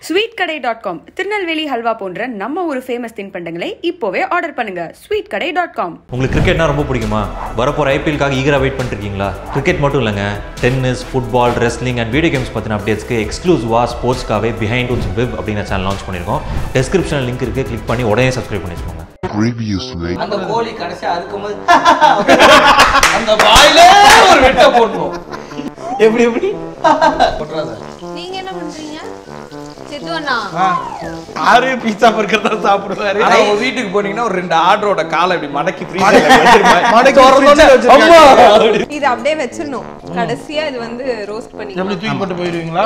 Sweet கடை dot com Tirunelveli halwa போன்ற நம்ம ஒரு ஃபேமஸ் தின்பண்டங்களை இப்போவே ஆர்டர் பண்ணுங்க ஸ்வீட் கடை டாட் காம் உங்களுக்கு கிரிக்கெட்னா ரொம்ப பிடிக்குமா வரப்போகிற ஐபிஎல்காக ஈகராக வெயிட் பண்ணிருக்கீங்களா கிரிக்கெட் மட்டும் இல்லைங்க tennis football wrestling and video games பற்றின அப்டேட்ஸ்க்கு எக்ஸ்க்ளூசிவாக ஸ்போர்ட்ஸ்க்காகவே பிஹைண்ட் உட்ஸ் வெப் அப்படிங்கிற சேனல் லான்ச் பண்ணியிருக்கோம் டெஸ்கிரிப்ஷனில் லிங்க் இருக்குது கிளிக் பண்ணி உடனே சப்ஸ்கிரைப் பண்ணி வச்சுக்கோங்க Previously. அந்த கோழி கடைசியா அறுக்கும்போது அந்த வாயிலே ஒரு வெட்ட போடணும் எப்படி எப்படி போட்டுறாத நீங்க என்ன பண்றீங்க சித்து அண்ணா ஆறு பீஸா பர்கர் தான் சாப்பிடுவாரு ஆனா உங்க வீட்டுக்கு போனீங்கன்னா ஒரு ரெண்டு ஆர்டரோட காலை இப்படி மடக்கி மடக்கி திறந்தோனே வச்சிருக்காங்க. இது அப்படியே வச்சிடணும் கடைசியா இது வந்து ரோஸ்ட் பண்ணி எப்படி தூக்கி போட்டு போயிடுவீங்களா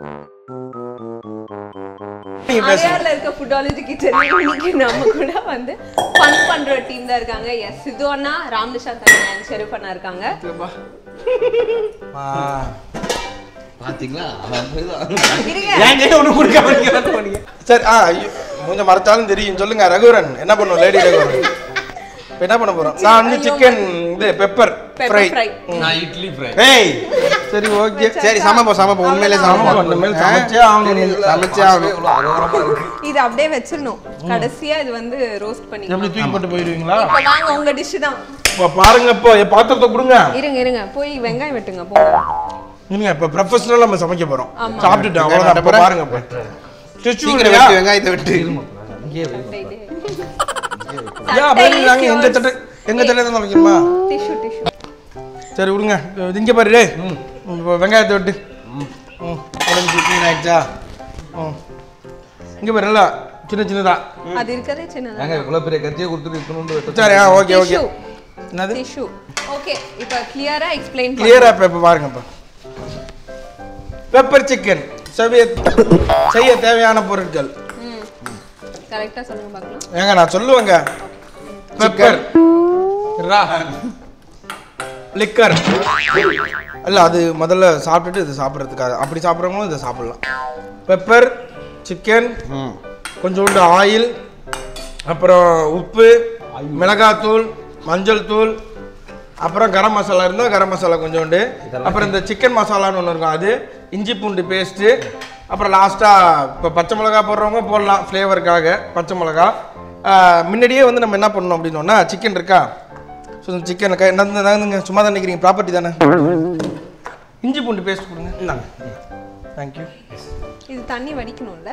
அடையார்ல இருக்க ஃபுட்டாலஜி கிச்சன் இன்னைக்கு நம்ம கூட வந்து ஃபன் பண்ற டீம் தான் இருக்காங்க எஸ் சித்து அண்ணா ராம்னிஷா தனியா ஷெரீஃப் அண்ணா இருக்காங்க பாத்தீங்களா அவன் போய்தான். இருங்க என் கையில ஒண்ணு கொடுக்காம நீங்க என்ன பண்ணீங்க? சரி ஆ ஐயோ, கொஞ்சம் மறைச்சாலும் தெரியும் சொல்லுங்க ரகுவரன் என்ன பண்ணுவோம் லேடி ரகுவரன் இப்ப என்ன பண்ண போறோம் நான் வந்து சிக்கன் இது பெப்பர் Pepper ஃப்ரை fry. நான் இட்லி ஃப்ரை ஏய் சரி ஓகே சரி சமைப்போம் சமைப்போம் உண்மையிலே ஆமா சமைப்போம் இனிமேல் சமைச்சே ஆகணும் சமைச்சே ஆகணும் இவ்வளவு அகோரமா இருக்கு இது அப்படியே வச்சிடணும் கடைசியா இது வந்து ரோஸ்ட் பண்ணி எப்படி தூக்கி போட்டு போயிடுவீங்களா இப்ப வாங்க உங்க டிஷ் தான் இப்ப பாருங்க இப்போ என் பாத்திரத்தை கொடுங்க இருங்க இருங்க போய் வெங்காயம் வெட்டுங்க போங்க இருங்க இப்ப ப்ரொஃபஷனல் நம்ம சமைக்க போறோம் ஆமா. சாப்பிட்டுட்டு அவ்வளவுதான் இப்ப பாருங்க இப்ப டிஷ்யூ சீக்கிரம் வெட்டி வெங்காயத்தை வெட்டு ஏன் அப்படி நாங்க எங்க தட்டு எங்க தட்டு தான் சமைக்கணுமா டிஷ்யூ டிஷ்யூ சரி விடுங்க இது இங்க பாரு டேய் இப்போ வெங்காயத்தை வெட்டு ம் உடம்பு க்ளீன் ஆயிடுச்சா ம் இங்க பாரு நல்லா சின்ன சின்னதா அது இருக்கதே சின்னதா நாங்க இவ்வளவு பெரிய கத்தியை கொடுத்துட்டு இருக்கணும்னு வெட்ட சரி ஆ ஓகே ஓகே டிஷ்யூ என்னது டிஷ்யூ ஓகே இப்போ கிளியரா எக்ஸ்பிளைன் கிளியரா இப்போ இப்போ பாருங்க இப்போ பெப்பர் சிக்கன் செய்ய செய்ய தேவையான பொருட்கள் ம் கரெக்டா சொல்லுங்க பார்க்கலாம் ஏங்க நான் சொல்லுவேங்க பெப்பர் லிக்கர் இல்ல அது முதல்ல சாப்பிட்டுட்டு இது சாப்பிட்றதுக்காக அப்படி சாப்பிட்றவங்களும் இதை சாப்பிடலாம் பெப்பர் சிக்கன் ம் கொஞ்சோண்டு ஆயில் அப்புறம் உப்பு மிளகாத்தூள் மஞ்சள் தூள் அப்புறம் கரம் மசாலா இருந்தால் கரம் மசாலா கொஞ்சோண்டு அப்புறம் இந்த சிக்கன் மசாலான்னு ஒன்று இருக்கும் அது இஞ்சி பூண்டு பேஸ்ட்டு அப்புறம் லாஸ்ட்டாக இப்போ பச்சை மிளகா போடுறவங்க போடலாம் ஃப்ளேவருக்காக பச்சை மிளகா ஆஹ், முன்னாடியே வந்து நம்ம என்ன பண்ணணும் அப்படின்னோன்னா சிக்கன் இருக்கா ஸோ சிக்கன் என்னங்க சும்மா தான் நிற்கிறீங்க ப்ராப்பர்ட்டி தானே இஞ்சி பூண்டு பேஸ்ட் கொடுங்க இந்தாங்க தேங்க்யூ இது தண்ணி வடிக்கணும்ல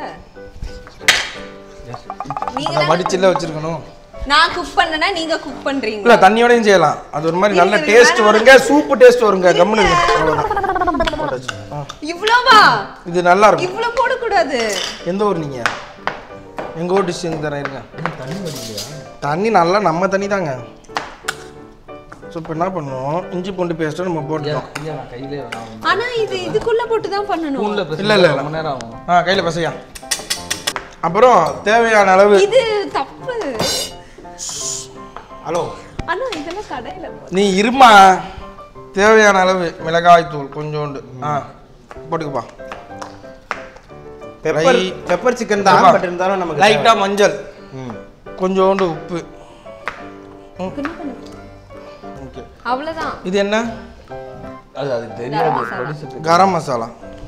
நீங்க அதை வடிச்சில்ல வச்சிருக்கணும் நான் குக் பண்ணனா நீங்க குக் பண்றீங்க இல்ல தண்ணியோடையும் செய்யலாம் அது ஒரு மாதிரி நல்ல இருங்க, டேஸ்ட் வேணாம். வருங்க சூப்பு டேஸ்ட் வருங்க கம்முனு இருங்க. அவ்வளவுதான் போட்டாச்சு. ஆ, இவ்வளவா இது நல்லா இருக்கும் இவ்வளவு போட கூடாது எந்த ஊர் நீங்க எங்க ஊர் டிஷ் எங்க தரேன் இருங்க தண்ணி நல்லா நம்ம தண்ணி தாங்க ஸோ இப்போ என்ன பண்ணுவோம் இஞ்சி பூண்டு பேஸ்ட்டை நம்ம போட்டுட்டோம் ஐயா, நான் கையிலே வேணாம் ஆனா இது இதுக்குள்ள போட்டு தான் பண்ணணும் ஸ்பூன்ல பேச இல்ல, இல்ல, இல்ல. ரொம்ப நேரம் ஆகும் ஆ கையில் பசையா அப்புறம் தேவையான அளவு இது தப்பு ஹலோ ஆனா இதெல்லாம் கடையில போ- நீ இருமா தேவையான அளவு மிளகாய் தூள் கொஞ்சோண்டு ஆ போட்டுக்கப்பா பெப்பர் Right. பெப்பர் சிக்கன் தான் ஆமா. பட் இருந்தாலும் நமக்கு லைட்டாக மஞ்சள் ம் கொஞ்சோண்டு உப்பு ஓகே அவ்வளவுதான் இது என்ன அது அது தெரியாது producer. கரம் மசாலா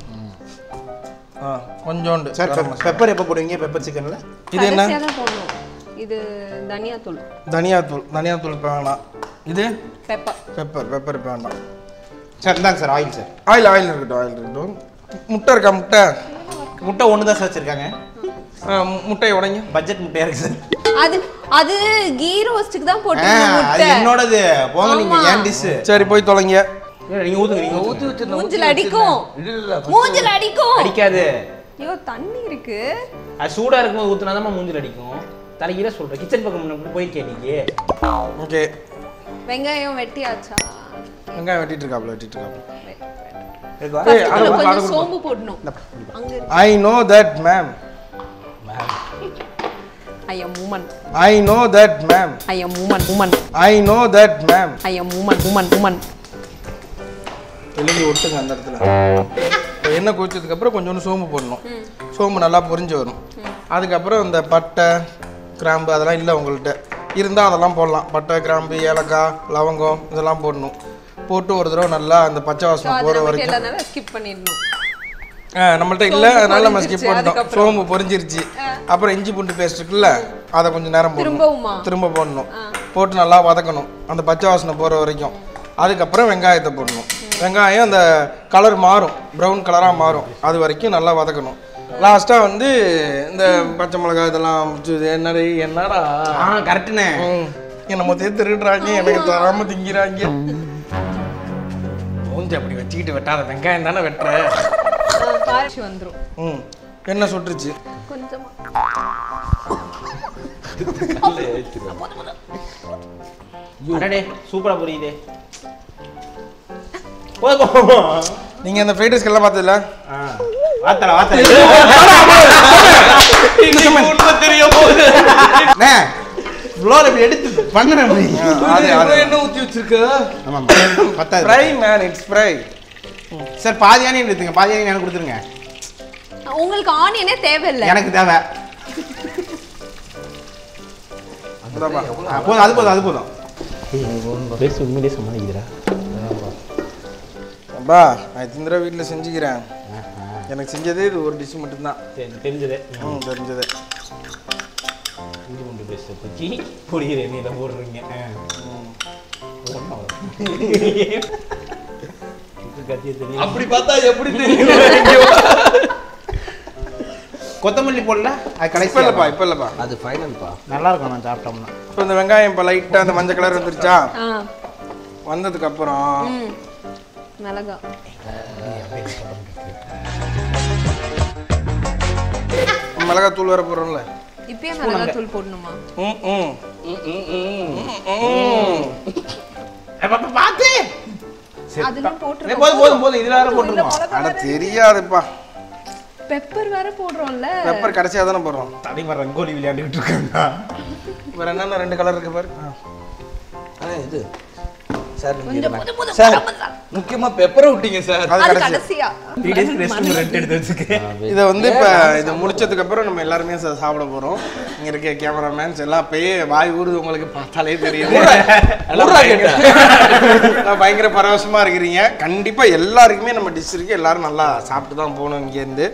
ஆ கொஞ்சோண்டு சார் கரம் மசாலா. பெப்பர் எப்போ போடுவீங்க பெப்பர் சிக்கன்ல இது என்ன கடைசியா தான் போடணும் இது தனியா தூள் தனியாத்தூள் தனியாத்தூள் இப்போ வேணாம் இது பெப்பர் பெப்பர் பெப்பர் இப்போ வேண்டாம் சார் இந்தாங்க sir oil sir oil oil இருக்கட்டும் ஆயில் இருக்கட்டும் முட்டை இருக்கா முட்டை முட்டை ஒன்று தான் சார் வச்சிருக்காங்க ஆ, மு- முட்டையை உடைங்க பட்ஜெட் முட்டையா இருக்கு சார் அது அது கீ ரோஸ்ட்டுக்கு தான் ஆ, போட்டுருங்க அது முட்டை என்னோடது போங்க நீங்க ஆமா. ஏன் டிஷ் சரி போய் தொலைங்க நீங்க ஊத்துங்க நீங்க ஊத்துங்க ஊத்தி வச்சிருந்தேன், ஊத்தி மூஞ்சில அடிக்கும் வச்சிருந்தேன். இல்ல, இல்ல, first மூஞ்சில அடிக்கும் அடிக்காது ஐயோ தண்ணி இருக்கு அது சூடா இருக்கும்போது ஊத்துனாதான் மூஞ்சில் அடிக்கும் தலைகீழ சொல்றேன் கிச்சன் பக்கம் முன்ன போயிருக்கேன் நீங்க ஓகே வெங்காயம் வெட்டியாச்சா வெங்காயம் வெட்டிட்டு இருக்காப்ல வெட்டிட்டு இருக்காப்ல First ஏய், அது இதுல கொடுப்பா, அது கொஞ்சம் சோம்பு போடணும் அங்க இருக்கு. I know that ma'am I am woman. I know that ma'am I am woman. Woman. I know that ma'am I am woman. Woman. Woman. எழுதி ஒட்டுங்க அந்த இடத்துல இப்போ எண்ணெய் கொதிச்சதுக்கு அப்புறம் கொஞ்சோண்டு சோம்பு போடணும் சோம்பு நல்லா பொரிஞ்சு வரும் அதுக்கப்புறம் இந்த பட்டை கிராம்பு அதெல்லாம் இல்லை உங்கள்கிட்ட இருந்தால் அதெல்லாம் போடலாம் பட்டை கிராம்பு ஏலக்காய் லவங்கம் இதெல்லாம் போடணும் போட்டு ஒரு தடவை நல்லா அந்த பச்சை So வாசனை அது போகிற நமக்கு வரைக்கும் இல்லைனால skip பண்ணிடணும் ஆ, நம்மள்ட்ட இல்ல சோம்பு அதனால நம்ம ஸ்கிப் பொரிஞ்சிருச்சு, பண்ணிட்டோம் அதுக்கப்புறம். சோம்பு பொரிஞ்சிருச்சு அப்புறம் இஞ்சி பூண்டு பேஸ்ட் இருக்குல்ல அதை கொஞ்சம் நேரம் போடணும் திரும்பவுமா? திரும்ப போடணும் போட்டு நல்லா வதக்கணும் அந்த பச்சை வாசனை போற வரைக்கும் அதுக்கப்புறம் வெங்காயத்தை போடணும் வெங்காயம் அந்த கலர் மாறும் ப்ரௌன் கலராக மாறும் அது வரைக்கும் நல்லா வதக்கணும் லாஸ்ட்டாக வந்து இந்த பச்சை மிளகாய் இதெல்லாம் இது என்னடி என்னடா ஆ கரெக்டுண்ணே ம். என்னமோ திருடுறாங்க எனக்கு தராம திங்கிறாங்க மூஞ்சி அப்படி வச்சுக்கிட்டு வெட்டாத வெங்காயம் தானே வெட்டுற காய்ச்சி வந்துரும் ம் என்ன சுட்டுருச்சு கொஞ்சமா அடடே சூப்பரா புரியுதே போதும் போதும் நீங்க அந்த ஃப்ரைட் ரைஸ்க்கு எல்லாம் பார்த்ததில்ல ஆ வாத்தல வாத்தல அண்ணே ஃப்ளோர் இப்படி எடுத்து பண்ணுறேன் அது அது என்ன ஊத்தி வச்சிருக்க ஆமாம் பத்தாது fry man it's fry sir பாதி ஆனியன் எடுத்துங்க பாதி ஆனியன் எனக்கு கொடுத்துருங்க உங்களுக்கு ஆனியனே தேவையில்லை எனக்கு தேவை ஆ, போதும் அது போதும் அது போதும் பெருசு உண்மையிலே சமாளிக்கிறா அப்பா நான் இத்தனை தடவை வீட்டில் செஞ்சுக்கிறேன் எனக்கு செஞ்சதே இது ஒரு டிஷ் மட்டும்தான் சரி தெரிஞ்சது ம் தெரிஞ்சது இஞ்சி பூண்டு பேஸ்ட்டை தூக்கி பொடிக்கிற எண்ணெயில் போடுறீங்க ஆ. ஒண்ணா வரும். இது கத்திய தெரியும் அப்படி பார்த்தா எப்படி தெரியும் கொத்தமல்லி போடல அது இப்போ கடைசி இல்லைப்பா இப்போ இல்லைப்பா அது ஃபைனல்ப்பா நல்லா இருக்கும் நான் சாப்பிட்டோம்னா இப்போ இந்த வெங்காயம் இப்போ லைட்டாக அந்த மஞ்சள் கலர் வந்துருச்சா ஆ வந்ததுக்கு அப்புறம் ம் மிளகா மிளகாய் தூள் வர போகிறோம்ல இப்பயே மிளகா தூள் போடணுமா ம் ம் பார்த்து அதெல்லாம் ஏய், போதும் போதும் போதும் இதில் வேற போட்டுருவோம் அட தெரியாதுப்பா பெப்பர் வேற போடுறோம்ல பெப்பர் கடைசியாக தானே போடுறோம் தனிமர் ரங்கோலி விளையாண்டுக்கிட்டு இருக்காங்க வேற என்னென்ன ரெண்டு கலர் இருக்கு பாரு ஆனா இது சார் நீங்க சார் முக்கியமா பெப்பரை விட்டீங்க சார் அது அது கடைசி கடைசியா த்ரீ டேஸ்க்கு ரெஸ்ட் ரூம் ரெண்ட் எடுத்து வச்சுருக்கேன் இதை வந்து இப்போ இதை முடிச்சதுக்கு அப்புறம் நம்ம எல்லாருமே சா- சாப்பிட போகிறோம் இங்கே இருக்க கேமராமேன்ஸ் எல்லாம் அப்பயே வாய் ஊறுது உங்களுக்கு பார்த்தாலே தெரியுது எல்லாம் பயங்கர- எல்லாம் பயங்கர பரவசமா இருக்கிறீங்க கண்டிப்பா எல்லாருக்குமே நம்ம டிஷ் இருக்கு எல்லாரும் நல்லா சாப்பிட்டு தான் போகணும் இங்கேருந்து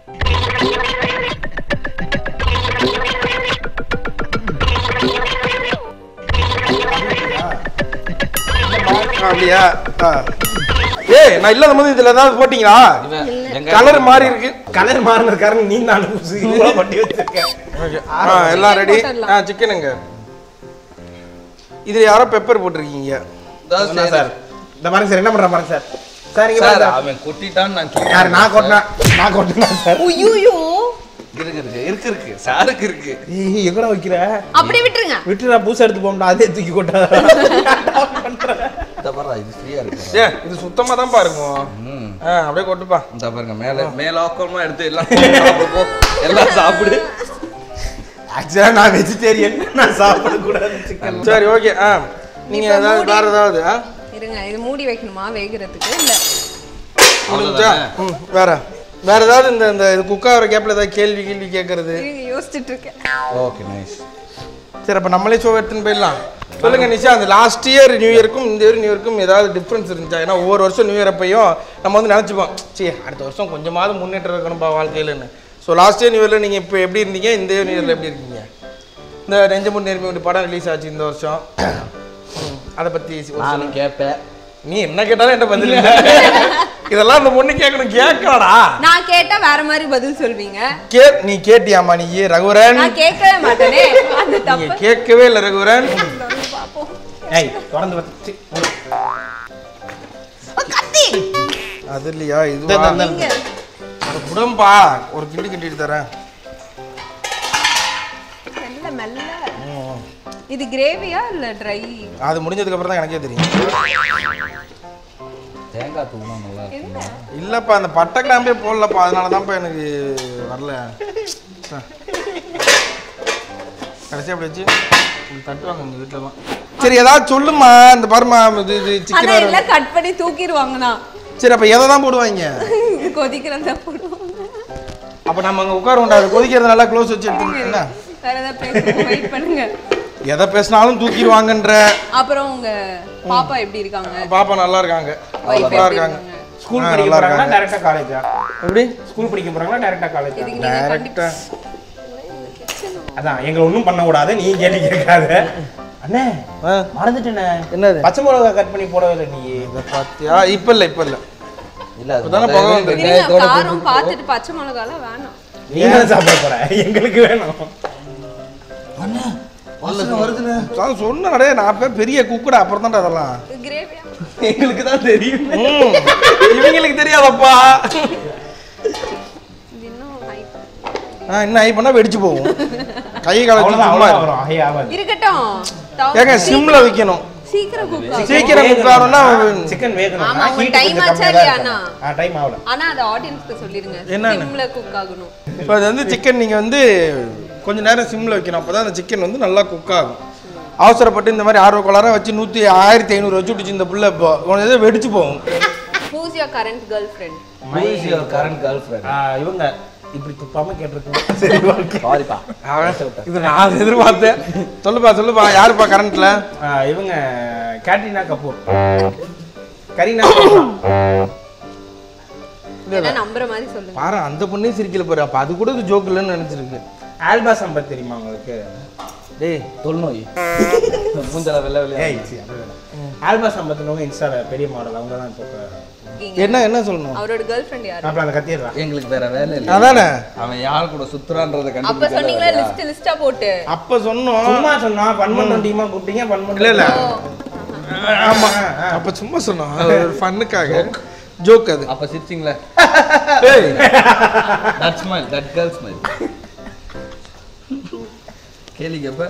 அப்படியா ஆ. ஏய் நான் இல்லாத போது இதுல ஏதாவது போட்டீங்களா கலர் மாறி இருக்கு கலர் மாறினது காரணம் நீ நான் இவ்வளோ பண்ணி வச்சிருக்கேன் ஆ எல்லாம் ரெடி போட்டுடலாம். ஆ சிக்கனுங்க இதுல யாரோ பெப்பர் போட்டிருக்கீங்க சொன்னா சார் இந்த பாருங்க சார் என்ன பண்ற பாருங்க சார் சார் இங்க சார் பாருங்க சார். அவன் கொட்டிட்டான்னு நான் யார் நான் கொட்டினேன் நான் கொட்டினேன் சார் ஐயோ இருக்கு இருக்கு இருக்கு இருக்கு சாருக்கு இருக்கு ஏய் எங்கடா வைக்கிற அப்படி விட்டுருங்க விட்டு நான் பூசை எடுத்து போம்டா அதே தூக்கி கொட்டாத இந்த பாரு இது ஃப்ரீயா இருக்கு ஏ இது சுத்தமா தான் பாருங்க ம் ஆ அப்படியே கொட்டுப்பா இந்த பாருங்க மேல மேலோக்கமா எடுத்து எல்லாம் சாப்பிடு போ. எல்லாம் சாப்பிடு ஆக்சுவலா நான் வெஜிடேரியன் நான் சாப்பிட கூடாது சிக்கன் சரி ஓகே ஆ நீங்க இப்ப ஏதாவது மூடி- வேற ஏதாவது ஆ இருங்க இது மூடி வைக்கணுமா வேகிறதுக்கு இல்ல முடிஞ்சா ம் வேற வேற ஏதாவது இந்த இந்த இது குக் ஆகிற கேப்ல ஏதாவது கேள்வி கேள்வி கேட்கறது இருங்க, யோசிச்சுட்டு இருக்கேன் ஓகே நைஸ் சரி அப்ப நம்மளே ஷோ எடுத்துன்னு போயிடலாம் சொல்லுங்க நிஷா அந்த லாஸ்ட் இயர் நியூ இயருக்கும் இந்த இயர் நியூ இயருக்கும் ஏதாவது டிஃப்ரென்ஸ் இருந்துச்சா ஏன்னா ஒவ்வொரு வருஷம் நியூ இயர் அப்பையும் நம்ம வந்து நினச்சிப்போம் சரி அடுத்த வருஷம் கொஞ்சமாவது முன்னேற்றம் இருக்கணும்ப்பா வாழ்க்கையிலன்னு ஸோ லாஸ்ட் இயர் நியூ இயரில் நீங்கள் இப்போ எப்படி இருந்தீங்க இந்த இயர் நியூ இயரில் எப்படி இருக்கீங்க இந்த நெஞ்சமுன் நேர்மை ஒரு படம் ரிலீஸ் ஆச்சு இந்த வருஷம் ம், அதை பற்றி நானும் கேட்பேன் நீ என்ன கேட்டாலும் என்ன பதில் இதெல்லாம் அந்த பொண்ணு கேட்கணும் கேட்கலடா நான் கேட்டா வேற மாதிரி பதில் சொல்வீங்க கே நீ கேட்டியாமா நீ ரகுவரன் நான் கேட்கவே மாட்டேனே அந்த நீங்க தப்பு கேட்கவே இல்லை ரகுவரன் பாப்போம் ஏய் திறந்து வச்சு கத்தி அது இல்லையா இதுவா நீங்க உடம்பா ஒரு கிண்டி கிண்டிட்டு தரேன் மெல்ல மெல்ல இது கிரேவியா இல்ல ட்ரை அது முடிஞ்சதுக்கு அப்புறம் தான் எனக்கே தெரியும் தேங்காய் தூணும் நல்லா இருக்கும் என்ன இல்லப்பா அந்த பட்டை கிராம்பே போடலப்பா அதனால தான்ப்பா எனக்கு வரல ச. கடைசி அப்படி வச்சு இப்படி தட்டுவாங்க எங்க வீட்டுல தான் சரி ஏதாவது சொல்லுமா இந்த பாருமா இது இது ஆனா சிக்கன் எல்லாம் கட் பண்ணி தூக்கிடுவாங்கண்ணா சரி அப்ப எதை தான் போடுவாங்க இது கொதிக்கிறதா போடுவாங்க அப்ப நம்ம அங்க உட்கார அது கொதிக்கிறது நல்லா க்ளோஸ் வச்சு எடுத்துக்கிட்டீங்களா வேற ஏதாவது பேசுங்க வெயிட் பண்ணுங்க எதை பேசினாலும் தூக்கிடுவாங்கன்ற அப்புறம் உங்க பாப்பா எப்படி இருக்காங்க பாப்பா நல்லா இருக்காங்க Wife நல்லா எப்படி இருக்காங்க இருக்காங்க? ஸ்கூல் ஆ, படிக்க நல்லா போறாங்களா இருக்காங்க. டைரக்டா காலேஜா எப்படி ஸ்கூல் படிக்க போறாங்களா டைரக்டா காலேஜா இதுக்கு நீங்க டைரக்டா அதான் எங்களை ஒண்ணும் பண்ண கூடாது நீ கேள்வி கேட்காத அண்ணே ஆ, மறந்துட்டேனே என்னது பச்சை மிளகா கட் பண்ணி போடவே இல்லை நீ இதை பாத்தியா இப்ப இல்ல இப்ப இல்ல இல்ல அது இப்பதானே போக வந்திருக்கு. இருங்க காரம் பார்த்துட்டு பச்சை மிளகாலாம் வேணாம் நீ தான் சாப்பிட போற எங்களுக்கு வேணும் வாசனை வருதுண்ணே நான் சொன்னடே நான் போய் பெரிய குக்குடா அப்புறம் தான்டா அதெல்லாம் கிரேவியா எங்களுக்கு தான் தெரியும் ம், இவங்களுக்கு தெரியாதப்பா இது இன்னும் hype. ஆ, இன்னும் ஐ பண்ணா வெடிச்சு போகும் கை கால அவ்வளவுதான் சும்மா அவ்வளவுதான் இரு. வரும் ஐயா ஆகாது இருக்கட்டும் தவ- ஏங்க சிம்ல வைக்கணும் சீக்கிரம் குக் ஆகும் சீக்கிரம் cook ஆகணும்னா சிக்கன் வேகணும் ஆமா, உங்க time ஆச்சா இல்லையா அண்ணா? டைம் ஆகல ஆனா அது ஆடியன்ஸ்க்கு சொல்லிருங்க என்னன்னு? சிம்ல குக் ஆகணும் இப்போ அது வந்து சிக்கன் நீங்கள் வந்து கொஞ்ச நேரம் சிம்மில் வைக்கணும் அப்போ தான் அந்த சிக்கன் வந்து நல்லா குக் ஆகும் அவசரப்பட்டு இந்த மாதிரி ஆர்வ கோளாறாக வச்சு நூற்றி ஆயிரத்தி ஐநூறு வச்சு விட்டுச்சு இந்த புள்ள இப்போ உனக்கு எதாவது வெடிச்சு போகும் who's your current girlfriend Who is your current girlfriend? இவங்க இப்படி துப்பாம கேட்டிருக்கோம் சரி ஓகே சாரிப்பா இது நான் எதிர்பார்த்தேன் சொல்லுப்பா சொல்லுப்பா யாருப்பா கரண்ட்ல இவங்க கேட்ரினா கபூர் கரீனா கபூர். என்ன நம்புற மாதிரி சொல்லுங்க பாரு அந்த பொண்ணே சிரிக்கல பாரு அப்போ அது கூட இது ஜோக் இல்லைன்னு நினச்சிருக்கு ஆல்பா சம்பத் தெரியுமா உங்களுக்கு டேய் தொல்நோய் மூஞ்சல வெள்ள வெள்ளையா ஏய் சீ, அது வேணாம். ஆல்பா சம்பத்னவங்க இன்ஸ்டால பெரிய மாடல் அவங்க தான் இப்போ இருக்கீங்க. என்ன என்ன சொல்லணும் அவரோட கேர்ள் ஃப்ரெண்ட் யாரு அப்புறம் அந்த கத்திடுறா எங்களுக்கு வேற வேலை இல்லை அதானே அவன் யார் கூட சுத்துறான்றத அப்ப சொன்னீங்களா கண்டுபிடிக்கல லிஸ்ட் லிஸ்டா போட்டு அப்போ சொன்னோம் சும்மா சொன்னா பன்மன் டீமா கூப்பிட்டீங்க பன்மன் இல்ல, இல்ல. ஓ, ஆமா அப்போ சும்மா சொன்னோம் அது ஒரு ஃபன்னுக்காக ஜோக் அது அப்ப சிரிச்சிங்களே ஏய் that smile that girl smile கேள்வி கேப்ப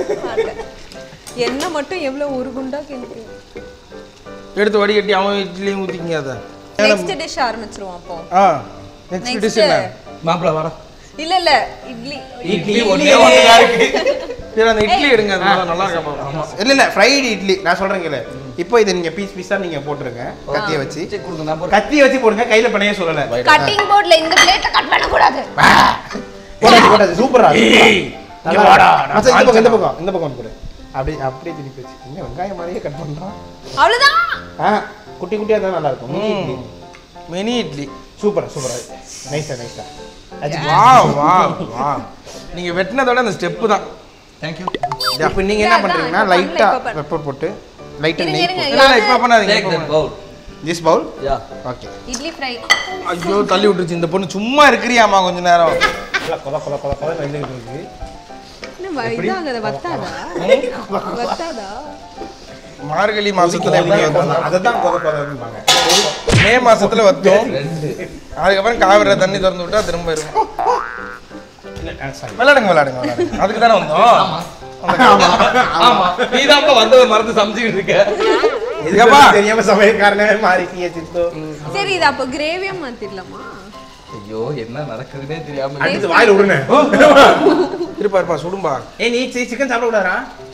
என்ன மட்டும் எவ்வளவு ஒரு குண்டா கேள்வி எடுத்து வடிகட்டி அவன் இட்லியும் ஊற்றிக்கிங்க அதை நெக்ஸ்ட் டிஷ் ஆரம்பிச்சிருவோம் அப்போ ஆ நெக்ஸ்ட் Next. டிஷ் என்ன மாப்பிள வர இல்ல இல்ல இட்லி இட்லி ஒண்ணே ஒண்ணுதான் இருக்கு சரி அந்த இட்லி எடுங்க அது நல்லா- நல்லா இருக்கா இல்ல இல்ல ஃப்ரைடு இட்லி நான் சொல்றேங்கல்ல இப்போ இதை நீங்க பீஸ் பீஸா நீங்க போட்டுருங்க கத்தியை வச்சு சரி கொடுங்க நான் போறேன். கத்தியை வச்சு போடுங்க கையில பண்ணையே சொல்லல கட்டிங் போர்ட்ல இந்த பிளேட்ட கட் பண்ண கூடாது போடாது போடாது சூப்பரா இங்க வாடா, நான் மச்சான், இந்த பக்கம் இந்த காமிச்சேன். பக்கம் இந்த பக்கம் போடு அப்படி அப்படியே திருப்பி வச்சு இங்க வெங்காயம் மாதிரியே கட் பண்றான் அவ்வளவுதான் ஆ குட்டி குட்டியா இருந்தா நல்லா இருக்கும் mini idli mini idli super super நைஸா நைஸா வா வா வா நீங்க வெட்டினதோட அந்த ஸ்டெப்பு தான் Thank you. இப்போ நீங்க என்ன அதான், பண்றீங்கன்னா இப்ப பண்ணல, லைட்டா இப்ப பண்ணு. பெப்பர் போட்டு லைட்டா இருங்க நெய் இருங்க போட்டு இல்ல இல்ல இப்ப பண்ணாதீங்க Take இப்ப that பண்ணாதீங்க. bowl. This bowl Yeah. Okay idli fry ஐயோ தள்ளி விட்டுருச்சு இந்த பொண்ணு சும்மா இருக்கிறியாமா கொஞ்ச நேரம் கொல கொல கொல கொல வந்துகிட்டு இருக்கு இதாகத வத்தாதா வத்தாதா மார்கழி மாசத்துல எப்படி வத்தோம் அதை தான் கொல கொலம்பாங்க மே மாசத்துல வத்தோம் ரெண்டு அதுக்கப்புறம் காவிரி தண்ணி திறந்து விட்டா திரும்ப இருக்கும் விளையாடுங்க விளையாடுங்க விளையாடுங்க அதுக்கு தானே வந்தோம் ஆமா நீ தான் வந்தத மறந்து சமைச்சுக்கிட்டு இருக்க ஏப்பா. தெரியாம சமையல்காரனே மாறிட்டீங்க சித்து சரி இது அப்ப கிரேவியா மாத்திடலாமா ஐயோ என்ன நடக்குதுன்னே தெரியாம அடுத்து வாயில விடுனே இருப்பா இருப்பா சுடும்பா ஏய் நீ சிக்கன் சாப்பிட கூடாதா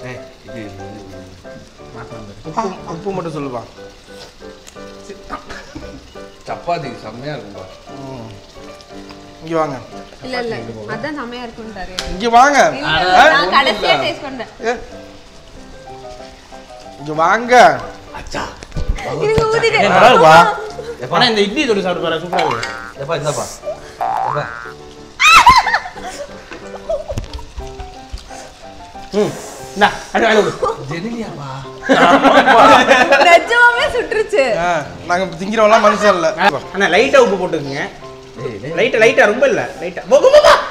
உப்பு உப்பு மட்டும் சொல்லுப்பா சப்பாத்தி செம்மையா இருக்கும்பா இங்க வாங்க இல்ல இல்ல அதான் செமையா இருக்கும்ட்டாரு இங்க வாங்க இல்ல, இல்ல, நான் கடைசியா டேஸ்ட் பண்றேன் ஏ. இங்க வாங்க இருங்க ஊதிட்டேன் பரவாயில்லப்பா ஆனா இந்த இட்லி தொட்டு சாப்பிட்டு பாரு சூப்பரா இருக்கு எப்பா இந்தாப்பா எப்பா ம் இந்தா அடி வாயில விடு ஜெனிலியாப்பா நிஜமாவே சுட்டுருச்சு ஆ, நாங்க திங்கிறவெல்லாம் மனுஷன் இல்ல அண்ணா லைட்டா உப்பு போட்டுக்கங்க டேய் டேய் லைட்டா லைட்டா ரொம்ப இல்ல லைட்டா போ போ போ, போ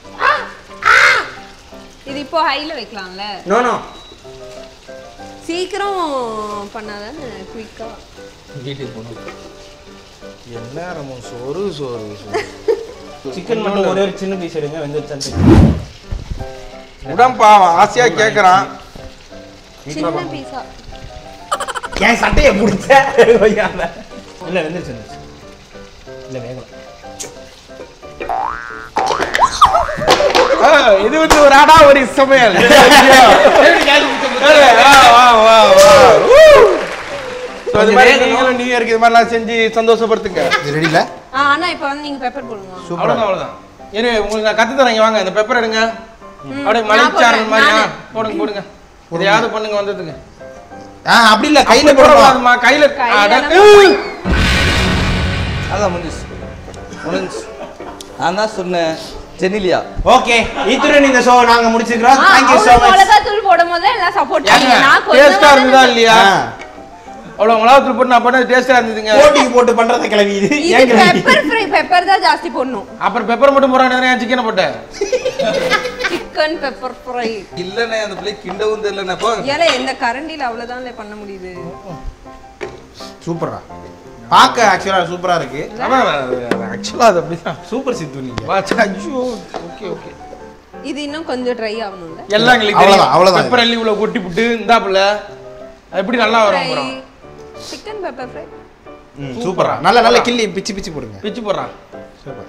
இது இப்போ ஹைல வைக்கலாம்ல நோ நோ சீக்கிரம் பண்ணாதானே குயிக்கா வீட்டுக்கு போகணும் என்ன ரமம் சோறு சோறு சோறு சிக்கன் மட்டும் ஒரே ஒரு சின்ன பீஸ் எடுங்க வெந்துருச்சான்னு உடம்பா அவன் ஆசையா கேக்குறான் சின்ன பீஸா என் சட்டையை பிடிச்ச கொய்யால இல்ல வெந்துருச்சு வெந்துருச்சு இல்ல வேகல ஆ, இது வந்து ஒரு ஆடா ஒரு சமையல் வா, வா, வா, வா. ஊ. So, இது மாதிரி நீங்களும் நியூ இயர்க்கு இது மாதிரிலாம் செஞ்சு சந்தோஷப்படுத்துங்க ரெடில ஆ அண்ணா இப்போ வந்து நீங்க பெப்பர் போடுங்க அவ்வளவுதான் அவ்வளவுதான் இரு உங்களுக்கு நான் கத்து தரேன் இங்க வாங்க இந்த பெப்பர் எடுங்க அப்படியே நான் மலைச்சாரல் போடுறேன், மாதிரி ஆ, நானு. போடுங்க போடுங்க இதையாவது பண்ணுங்க வந்ததுங்க ஆ அப்படி இல்ல கையில கையில போடணும் போடாதம்மா கையில கையில அட, தான் ஏய். அதான் முடிஞ்சிச்சு முடிஞ்சு நான் தான் சொன்னேன் ஜெனிலியா ஓகே இத்துடன் இந்த ஷோ நாங்க முடிச்சிருக்கிறோம் ஆ, தேங்க் யூ so அவரு மச் மிளகாத்தூள் போடும் போது எல்லாம் சப்போர்ட் ஏங்க பண்ணுங்க நான் டேஸ்டா இருந்ததா கொஞ்சம் இல்லையா அவ்வளோ மிளகாத்தூள் போட்டு நான் பண்ணது டேஸ்டா இருந்ததுங்க போட்டிக்கு போட்டு பண்றத கிளவி இது இது ஏன் கிளவி பெப்பர் ஃப்ரை பெப்பர் தான் ஜாஸ்தி போடணும் அப்புறம் பெப்பர் மட்டும் போறானே ஏன் சிக்கனை போட்டேன் சிக்கன் பெப்பர் ஃப்ரை இல்லைண்ணே அந்த பிள்ளை கிண்டவும் தெரியலண்ணே போ ஏல இந்த கரண்டில அவ்வளவுதான் பண்ண முடியுது சூப்பரா பார்க்க ஆக்சுவலா சூப்பரா இருக்கு ஆக்சுவலாக அது அப்படிதான் சூப்பர் சித்து நீங்க வா, சே, ஐயோ ஓகே ஓகே இது இன்னும் கொஞ்சம் ட்ரை ஆகணும்ல எல்லாம் எங்களுக்கு அவ்வளவுதான், அவ்வளவுதான். பெப்பர் அள்ளி உள்ள கொட்டி புட்டு இந்தாப்புல அது எப்படி நல்லா வரும் ஃப்ரை அப்புறம் சிக்கன் பெப்பர் ஃப்ரை ம், சூப்பரா நல்ல நல்ல கிள்ளி பிச்சு பிச்சு போடுங்க பிச்சு போடுறான் சூப்பர்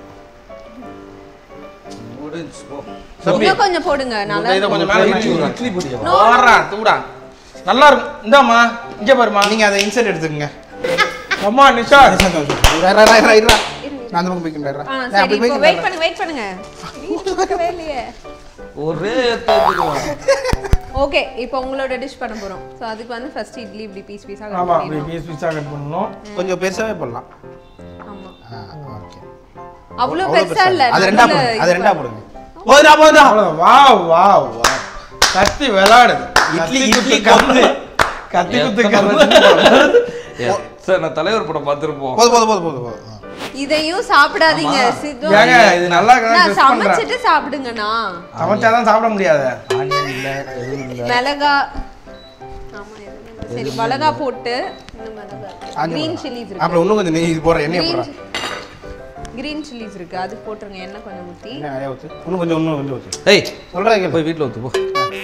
முடிஞ்சு போ இன்னும் கொஞ்சம் போடுங்க நல்லா இதை கொஞ்சம் மேலே இட்லி வச்சு இட்லி பொடியா No. ஓடுறா தூடா நல்லா இருக்கும் இந்தாம்மா இங்க பாருமா நீங்க அதை இன்சர்ட் எடுத்துக்கங்க அம்மா நிஷா இறா, இறா, இறா, இறா. நான் அந்த பக்கம் போய்க்கிறேன் ஆ நான் சரி அப்படி இப்போ போய்க்கிறேன் வெயிட் பண்ணுங்க வெயிட் பண்ணுங்க வீட்டுக்கு இருக்கவே இல்லையே ஒரே தேர்ச்சிடுவான் ஓகே இப்போ உங்களோட டிஷ் பண்ண போறோம் சோ அதுக்கு வந்து ஃபர்ஸ்ட் இட்லி இப்படி பீஸ் பீஸா கட் ஆமா அப்படி பண்ணிடணும் பீஸ் பீஸா கட் பண்ணணும் கொஞ்சம் பெருசாவே போடலாம் ஆமா ஆ, ஓகே அவ்வளவு அவ்வளவு பெருசா இல்ல அது ரெண்டா நடுவுல போடுங்க அது இது ரெண்டா பாரு. போடுங்க போதுடா போதுடா அவ்வளவுதான் வா வா வா கத்தி விளையாடுது இட்லி கத்தி இட்லி குத்து கத்து கத்தி குத்து கத்து சார் நான் தலைவர் படம் பார்த்துருப்போம் போதும் போதும் போதும் போதும் போதும் ஆ. இதையும் சாப்பிடாதீங்க சித்து ஏங்க இது நல்லா இருக்கா நான் டெஸ்ட் பண்றேன் சமைச்சிட்டு சாப்பிடுங்கண்ணா சமைச்சாதான் சாப்பிட முடியாது ஆனியன் இல்ல எதுவும் இல்ல மிளகா ஆமா எதுவுமே இல்ல. சரி மிளகா போட்டு இன்னும் மிளகா காஞ்ச கிரீன் மிளகா. சில்லிஸ் இருக்கு அப்புறம் இன்னும் கொஞ்சம் நெய் இது போடுறேன் எண்ணெய் போடுறேன் கிரீன் சில்லிஸ் இருக்கு அது போட்டுருங்க எண்ணெய் கொஞ்சம் ஊத்தி எண்ணெய் நிறைய ஊத்து இன்னும் கொஞ்சம் இன்னும் கொஞ்சம் ஊத்து ஏய் சொல்றேன் கேளு. போய் வீட்டில் ஊத்து போ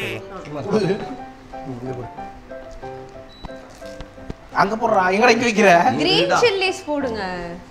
அங்க போடுறா எங்கடா இங்க வைக்கிற கிரீன் சில்லிஸ் போடுங்க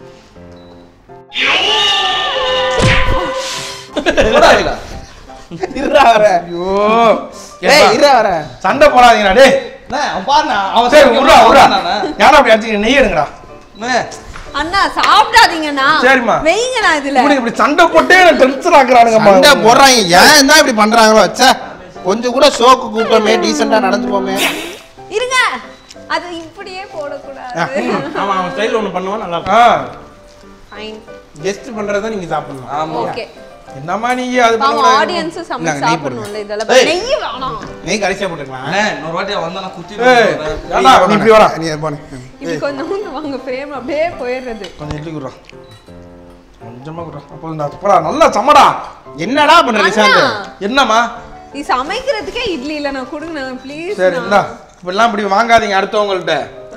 போடாதீங்களா? இருடா வரேன் ஐயோ ஏய் இருடா வரேன் சண்டை போடாதீங்கடா டேய் அண்ணே, அவன் பாருண்ணா, அவன் சரி சமைக்க விட்றா விட்றா மாட்டானா? யாரும் அப்படி அடிச்சு நெய் எடுங்கடா அண்ணே, அண்ணா சாப்பிடாதீங்கண்ணா சரிம்மா. வெயிங்கண்ணா இதுல இப்படி இப்படி சண்டை போட்டே எனக்கு டென்ஷன் ஆக்குறானுங்கம்மா சண்டை போடுறாங்க ஏன் தான் இப்படி பண்றாங்களோ ச்சே கொஞ்சம் கூட ஷோக்கு கூப்பிட்டோமே டீசெண்டா நடந்து போமே இருங்க அது இப்படியே போடக்கூடாது ஆமா அவன் ஸ்டைல் ஒன்று பண்ணுவான் நல்லா ஆ ஃபைன் கெஸ்ட் பண்றதை நீங்க சாப்பிடணும் ஆமா. ஓகே என்னம்மா நீங்க அது பாவம் பண்ணக்கூடாது. ஆடியன்ஸும் சமைச்சு இந்தாங்க, நெய் சாப்பிடணும்ல இதெல்லாம் ஏய். நெய் வேணாம் நெய் கடைசியா போட்டுக்கலாம் அண்ணே, இன்னொரு வாட்டி அவன் வந்தா நான் குத்திட்டு ஏய், வந்துடுவேன். ஏன்டா, நீ இப்படி வரா நீ போன இப்படி கொஞ்சம் ஊந்து வாங்க ஃப்ரேம் அப்படியே போயிடுறது கொஞ்சம் இட்லி குடுறா கொஞ்சமா குடுறா அப்போ இந்த அப்படா நல்லா சமடா என்னடா பண்ற அண்ணா நிஷாந்த் என்னம்மா நீ சமைக்கிறதுக்கே இட்லி இல்ல நான் கொடுங்க ப்ளீஸ் சரி இந்தா இப்படிலாம் இப்படி வாங்காதீங்க அடுத்தவங்கள்ட்ட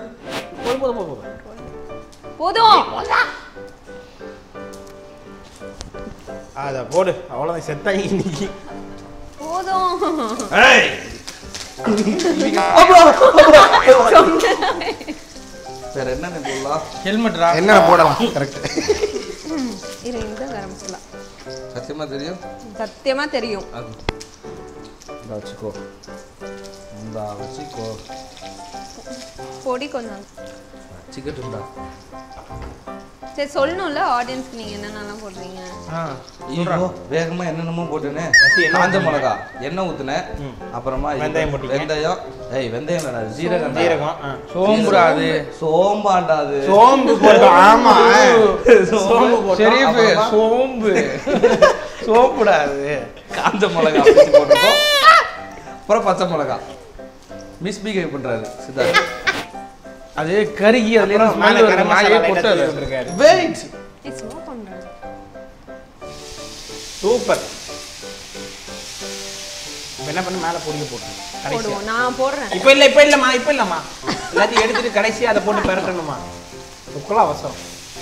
போதும் அத போடு அவ்வளவுதான் செத்தாங்க இன்னைக்கு போதும் வேற என்னண்ணே போடலாம்? ஹெல்மெட்ரா என்ன போடலாம் கரெக்ட் இது இந்த கரம் மசாலா சத்தியமா தெரியும் சத்தியமா தெரியும் அது இந்தா வச்சுக்கோ இந்தா வச்சுக்கோ பொடி கொஞ்சம் வச்சுக்கிட்டுண்டா சரி சொல்லணும்ல ஆடியன்ஸ்க்கு நீங்க என்னென்னலாம் போடுறீங்க ஐயோ வேகமா என்னென்னமோ போட்டுனே காஞ்ச மிளகா எண்ணெய் ஊத்துனேன் அப்புறமா இது வெந்தயம் போட்டீங்க. வெந்தயம் ஏய் வெந்தயம் இல்லடா ஜீரகம் ஜீரகம் ஆ. சோம்புடா அது சோம்பாண்டா அது சோம்பு போட்டோம் ஆமா சோம்பு போட்டோம் ஷெரீஃபு அப்புறமா சோம்பு சோம்புடா அது காஞ்ச மிளகா பிச்சு போட்டுருக்கோம் அப்புறம் பச்சை மிளகா மிஸ்பிஹேவ் பண்றாரு சித்தார்த் அது கருகி அதுல இருந்து மேல smell வருது. கரம் நாயே மசாலா லைட்டா கொட்டாது. தூவி விட்டுருக்காரு. வெயிட் ஏய் ஸ்லோ பண்றேன் சூப்பர் இப்ப என்ன பண்ணு மேல பொடியை போட்டு கடைசியா போடுவோம் நான் போடுறேன் இப்ப இல்ல இப்ப இல்லம்மா இப்ப இல்லம்மா எல்லாத்தையும் எடுத்துட்டு கடைசியா அதை போட்டு பெரட்டணுமா அதுக்குள்ள அவசரம்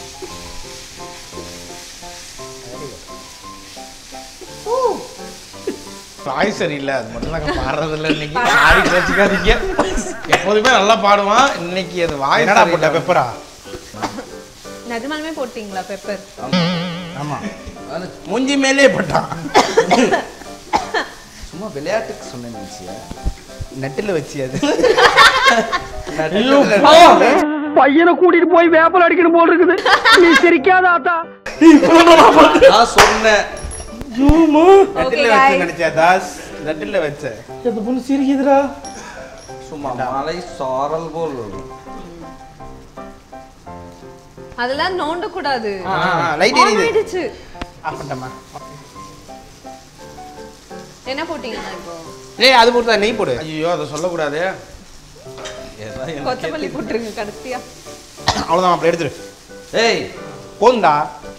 வாய் சரியில்லை அது மட்டும் நாங்க பாடுறது இல்லை இன்னைக்கு ஆடி வச்சுக்காதீங்க எப்போதுமே நல்லா பாடுவான் இன்னைக்கு அது வாய் என்னடா சரியில்லை. போட்ட பெப்பரா நிஜமாலுமே போட்டீங்களா பெப்பர் ஆமா மூஞ்சி மேலே போட்டான் சும்மா விளையாட்டுக்கு சொன்னேன் நினைச்சியா நெட்டில் வச்சு அது ஐயோ, போ. பையனை கூட்டிட்டு போய் வேப்பல் அடிக்கணும் போல் இருக்குது நீ சிரிக்காத ஆத்தா நான் சொன்னேன் நெட்டில் Okay, வச்சு guys. நினைச்சா தாஸ் நெட்டில் வச்ச இந்த பொண்ணு சிரிக்குதுடா சும்மா மலை சாரல் போல் அதெல்லாம் நோண்ட கூடாது ஆ, ஆ, light எரியுது. ஆயிடுச்சு ஆஃப் பண்ணிட்டேம்மா என்ன போட்டீங்கன்னா இப்போ ஏய் அது போட்டு நெய் போடு ஐயோ அதை சொல்லக்கூடாதே கொத்தமல்லி போட்டுருங்க கடைசியா அவ்வளோதான் அப்படி எடுத்துரு ஏய் போதும்டா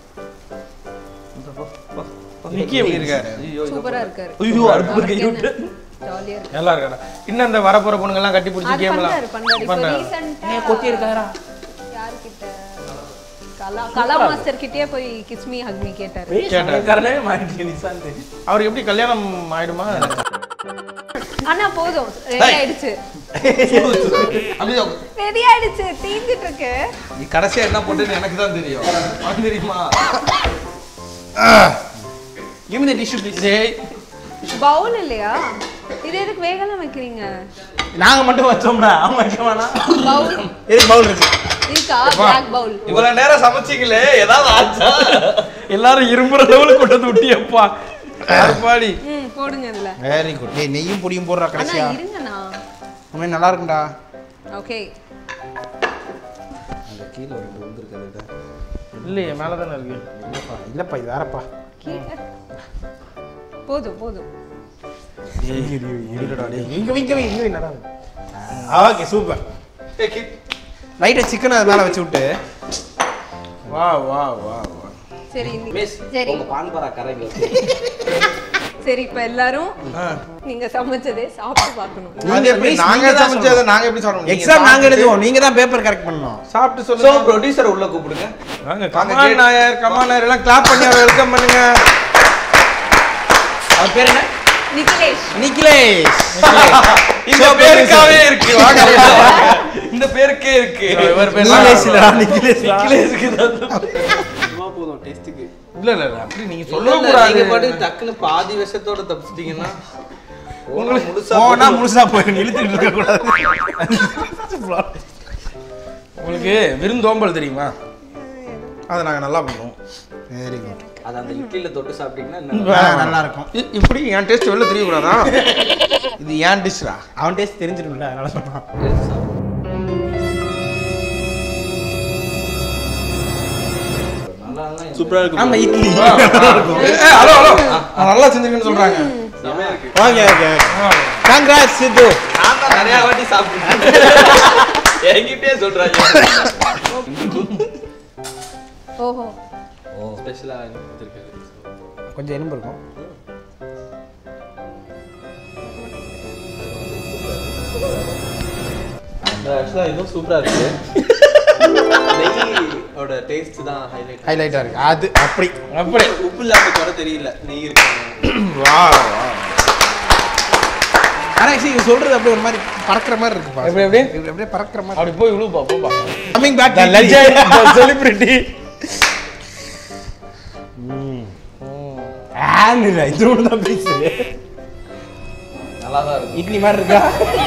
நிக்கி எப்படி இருக்காரு சூப்பரா இருக்காரு ஐயோ அடுப்பு கை விட்டு ஜாலியா இருக்கு நல்லா இருக்காரு இன்னும் இந்த வரப்போற பொண்ணுங்கெல்லாம் கட்டி பிடிச்சி அது கேம்லாம் பண்றாரு பண்றாரு இப்போ பண்றாரு. ரீசெண்டா கொத்தி இருக்காரா யார்கிட்ட கலா கலா மாஸ்டர் கிட்டயே போய் கிஸ்மி ஹக்மி கேட்டாரு கேட்டாரே மாட்டி நிசாந்து அவருக்கு எப்படி கல்யாணம் ஆயிடுமா ஆனா போதும் ரெடி ஆயிடுச்சு அப்படியே ரெடி ஆயிடுச்சு தீந்துட்டு இருக்கு நீ கடைசியா என்ன போட்டுன்னு எனக்கு தான் தெரியும் உனக்கு தெரியுமா give me the tissue please டேய் பவுல் இல்லையா இது எதுக்கு வேகலாம் வைக்கிறீங்க நாங்க மட்டும் வச்சோம்டா அவன் வைக்க வேணாம் பவுல் எதுக்கு பவுல் இருக்கு இருக்கா பிளாக் பவுல் இவ்வளவு நேரம் சமைச்சிங்களே ஏதாவது ஆச்சா எல்லாரும் இரும்புற லெவலுக்கு கொண்டு வந்து விட்டியப்பா பாடி ம் போடுங்க இதுல வெரி குட் ஏய் நெய்யும் பொடியும் போடுறா அண்ணா கடைசியா இருங்கண்ணா உண்மையா நல்லா இருக்கும்டா ஓகே அந்த கீழே ரெண்டு வந்துருக்குது இல்லையே மேல தானே இருக்கு இல்லப்பா இல்லப்பா இது வேறப்பா கீழே போதும் போதும் இங்க வைங்க வை இங்க வை நல்லா ஓகே சூப்பர் லைட்டா சிக்கன் அது மேல வச்சு விட்டு வா வா வா வா சரி இந்த- மிஸ் சரி உங்க பான்பரா கரைங்க சரி இப்ப எல்லாரும் ஆ. நீங்க சமைச்சதே சாப்பிட்டு பார்க்கணும் அது எப்படி Miss, நாங்க நீங்க தான் சமைச்சதை நாங்க எப்படி சாப்பிட முடியும் எக்ஸாம் நாங்க எழுதுவோம் நீங்க தான் பேப்பர் கரெக்ட் பண்ணணும் சாப்பிட்டு சோ சொல்லுங்க ப்ரொடியூசர் உள்ள கூப்பிடுங்க வாங்க கமான் நாயர் கமான் நாயர் எல்லாம் கிளாப் பண்ணி அவரை வெல்கம் பண்ணுங்க அவர் பேர் என்ன நிகிலேஷ் நிக்கிலேஷ் இந்த பேருக்காவே இருக்கு வாங்க இந்த பேருக்கே இருக்கு இவர் பேர் நிக்கிலேஷ் இல்லடா நிக்கிலேஷ் நிக்கிலேஷ்க்கு தான் இல்ல இல்ல இல்ல அப்படி நீங்க இல்ல, சொல்ல இல்ல, கூடாது நீங்க பாட்டுக்கு டக்குன்னு பாதி விஷத்தோட தப்பிச்சிட்டீங்கன்னா உங்களுக்கு முழுசா போனா முழுசா போய் இழுத்துட்டு இருக்க கூடாது உங்களுக்கு விருந்தோம்பல் தெரியுமா அதை நாங்க நல்லா பண்ணுவோம் வெரி குட் அது அந்த இட்லியில தொட்டு சாப்பிட்டீங்கன்னா இன்னும் நல்லா இருக்கும் இ- இப்படி என் டேஸ்ட் வெளில தெரியக்கூடாதா இது ஏன் டிஷ்ரா அவன் டேஸ்ட் தெரிஞ்சிரும்ல அதனால சொன்னான் எடுத்து சாப்பிடு. நல்லா இருந்தா சூப்பரா இருக்கு ஆமா இட்லி ஹலோ ஹலோ நல்லா செஞ்சிருக்கேன்னு சொல்றாங்க செமையா இருக்கு. ஓகே ஓகே கங்க்ராட்ஸ் சித்து நான் தான் நிறைய வாட்டி சாப்பிட்டேன் என்கிட்டயே சொல்றாங்க ஓஹோ ஸ்பெஷலா கொடுத்துருக்காரு கொஞ்சம் எலும்பு இருக்கும் ஆக்சுவலா இதுவும் சூப்பரா இருக்கு நெய்யோட டேஸ்ட் தான் ஹைலைட் ஹைலைட்டா இருக்கு அது அப்படி அப்படி உப்பு இல்லாம குறை தெரியல நெய் இருக்கு வா ஆனா actually இது சொல்றது அப்படியே ஒரு மாதிரி பறக்கிற மாதிரி இருக்குப்பா எப்படி எப்படி இப்படி அப்படியே பறக்கிற மாதிரி அப்படி போய் விழுப்பா போப்பா coming back The legend, the celebrity. ஆன் இல்ல இது ஒன்று தான் பேசு நல்லா தான் இருக்கு இட்லி மாதிரி இருக்கா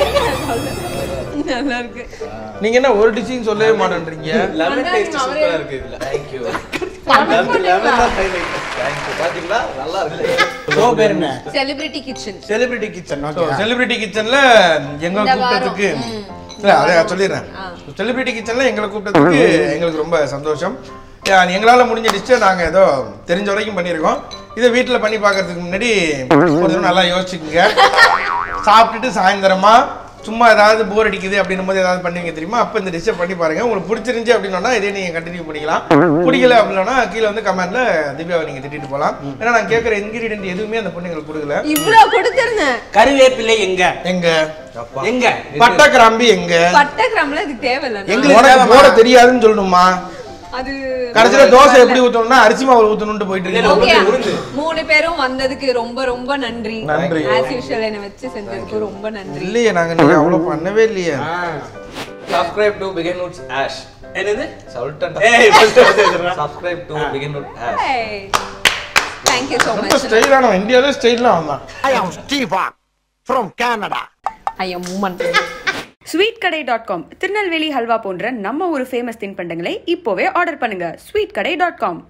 நல்லா இருக்கு நீங்க என்ன ஒரு டிஷ்ஷையும் சொல்லவே மாட்டேன்றீங்க லெமன் வந்தாங்க, டேஸ்ட் அவரே- சூப்பரா இருக்கு இதுல தேங்க் யூ Lemon போட்டீங்களா? தேங்க் யூ பாத்தீங்களா நல்லா இருக்கு ஷோ பேர் என்ன celebrity kitchen celebrity kitchen okay celebrity கிச்சன்ல எங்க இந்த வாரம், கூப்பிட்டதுக்கு ம். இல்ல அதை நான் சொல்லிடுறேன் ஆ. செலிபிரிட்டி கிச்சன்ல எங்களை கூப்பிட்டதுக்கு எங்களுக்கு ரொம்ப சந்தோஷம் யா, எங்களால முடிஞ்ச டிஷ்ஷை நாங்க ஏதோ தெரிஞ்ச வரைக்கும் பண்ணியிருக்கோம் இதை வீட்டுல பண்ணி பார்க்கறதுக்கு முன்னாடி ஒரு தடவை நல்லா யோசிச்சுக்கோங்க சாப்பிட்டுட்டு சாயந்தரமா சும்மா ஏதாவது போர் அடிக்குது அப்படின்னும் போது ஏதாவது பண்ணுவீங்க தெரியுமா அப்போ இந்த டிஷ்ஷை பண்ணி பாருங்க உங்களுக்கு பிடிச்சிருந்துச்சு அப்படின்னா இதே நீங்க கண்டினியூ பண்ணிக்கலாம் பிடிக்கல அப்படின்னா கீழே வந்து கமெண்ட்ல திவ்யாவை நீங்க திட்டிட்டு போகலாம் ஏன்னா நான் கேட்குற இன்கிரீடியன்ட் எதுவுமே அந்த பொண்ணு எங்களுக்கு கொடுக்கல இவ்வளவு கொடுத்துருந்தேன் கருவேப்பிலை எங்க எங்க எங்க பட்டை கிராம்பி எங்க பட்டை கிராம்ல இதுக்கு தேவையில்லை எங்களுக்கு உனக்கு தேவைமா? போட தெரியாதுன்னு சொல்லணுமா அது கடைசியில தோசை எப்படி ஊத்தணும்னா அரிசி மாவு ஊத்தணும்னு போயிட்டு ஓகே இருக்கு மூணு பேரும் வந்ததுக்கு ரொம்ப ரொம்ப நன்றி நன்றி. ஆஸ் யூஷுவல் என்ன வச்சு செஞ்சதுக்கு ரொம்ப நன்றி இல்லையே நாங்க நீங்க அவ்வளவு பண்ணவே இல்லையே subscribe to Behindwoods Ash என்னது சொல்லிட்டேன் ஏய் first சொல்றேன் subscribe to Behindwoods Ash thank you so ரொம்ப மச் ஸ்டைலான இந்தியாவிலே ஸ்டைல்லாம் வந்தான் ஐ எம் உமன் ஸ்வீட் கடை டாட் காம் திருநெல்வேலி ஹல்வா போன்ற நம்ம ஒரு ஃபேமஸ் தின்பண்டங்களை இப்போவே ஆர்டர் பண்ணுங்க ஸ்வீட் கடை டாட் காம்